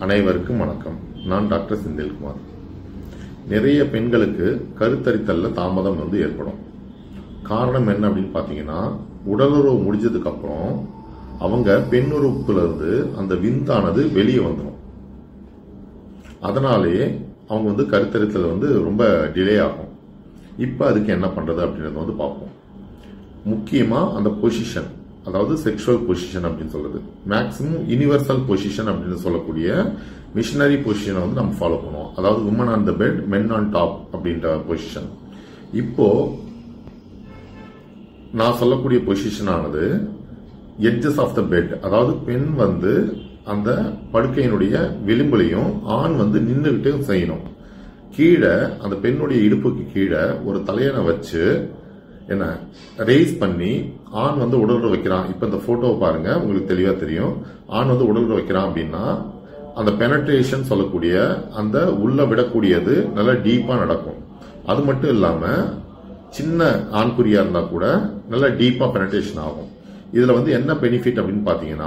அனைவருக்கும் வணக்கம் நான் டாக்டர் செந்தில்குமார் நிறைய பெண்களுக்கு கருத்தரித்தல்ல தாமதம் வந்து ஏற்படும் காரணம் என்ன அப்படின்னு பார்த்தீங்கன்னா உடலுறவு முடிஞ்சதுக்கு அப்புறம் அவங்க பெண்ணுறுப்புல இருந்து அந்த விந்தானது வெளியே வந்துடும் அதனாலேயே அவங்க வந்து கருத்தரித்தல் வந்து ரொம்ப டிலே ஆகும் இப்போ அதுக்கு என்ன பண்றது அப்படின்றத வந்து பார்ப்போம் முக்கியமா அந்த பொசிஷன் அதாவது செக்ஷுவல் பொசிஷன் அப்படின்னு சொல்றது மேக்சிமம் யுனிவர்சல் பொசிஷன் அப்படின்னு சொல்லக்கூடிய மிஷினரி பொசிஷனை வந்து நம்ம ஃபாலோ பண்ணுவோம் அதாவது woman on the bed men on top அப்படின்ற பொசிஷன் இப்போ நான் சொல்லக்கூடிய பொசிஷன் ஆனது எட்ஜஸ் ஆஃப் த பெட் அதாவது பெண் வந்து அந்த படுக்கையினுடைய விளிம்புலையும் ஆண் வந்து நின்றுகிட்டே செய்யணும் கீழே அந்த பெண்ணுடைய இடுப்புக்கு கீழே ஒரு தலையணை வச்சு என்ன ரேஸ் பண்ணி ஆண் வந்து உடல் வைக்கிறான் இப்ப இந்த போட்டோவை பாருங்க உங்களுக்கு தெளிவா தெரியும் ஆண் வந்து உடல் வைக்கிறான் அப்படின்னா அந்த பெனட்ரேஷன் சொல்லக்கூடிய அந்த உள்ள விடக்கூடியது நல்லா டீப்பா நடக்கும் அது மட்டும் இல்லாம சின்ன ஆண்குறியா இருந்தா கூட நல்லா டீப்பா பெனட்ரேஷன் ஆகும் இதுல வந்து என்ன பெனிஃபிட் அப்படின்னு பாத்தீங்கன்னா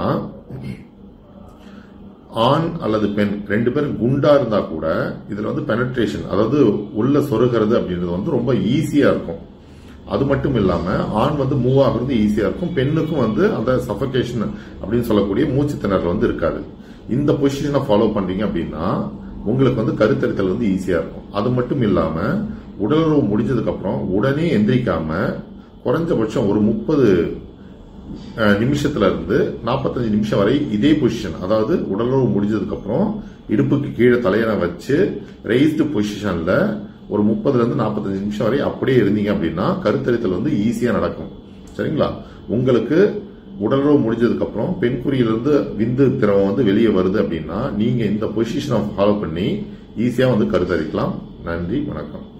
ஆண் அல்லது பெண் ரெண்டு பேரும் குண்டா இருந்தா கூட இதுல வந்து பெனட்ரேஷன் அதாவது உள்ள சொருகிறது அப்படின்றது வந்து ரொம்ப ஈஸியா இருக்கும் அது மட்டும் இல்லாம ஆண் வந்து மூவ் ஆகுறது ஈஸியா இருக்கும் பெண்ணுக்கும் வந்து அந்த சஃபகேஷன் அப்படின்னு சொல்லக்கூடிய மூச்சு திணறல் வந்து இருக்காது இந்த பொசிஷனை ஃபாலோ பண்றீங்க அப்படின்னா உங்களுக்கு வந்து கருத்தரித்தல் வந்து ஈஸியா இருக்கும் அது மட்டும் இல்லாம உடலுறவு முடிஞ்சதுக்கு அப்புறம் உடனே எந்திரிக்காம குறைஞ்சபட்சம் ஒரு முப்பது நிமிஷத்துல இருந்து நாற்பத்தஞ்சு நிமிஷம் வரை இதே பொசிஷன் அதாவது உடலுறவு முடிஞ்சதுக்கு அப்புறம் இடுப்புக்கு கீழே தலையணை வச்சு ரெய்ஸ்டு பொசிஷன்ல ஒரு முப்பதுல இருந்து நாற்பத்தஞ்சு நிமிஷம் வரை அப்படியே இருந்தீங்க அப்படின்னா கருத்தரித்தல் வந்து ஈஸியா நடக்கும் சரிங்களா உங்களுக்கு உடலுறவு முடிஞ்சதுக்கு அப்புறம் பெண்குறியிலிருந்து விந்து திரவம் வந்து வெளியே வருது அப்படின்னா நீங்க இந்த பொசிஷனை ஃபாலோ பண்ணி ஈஸியா வந்து கருத்தரிக்கலாம் நன்றி வணக்கம்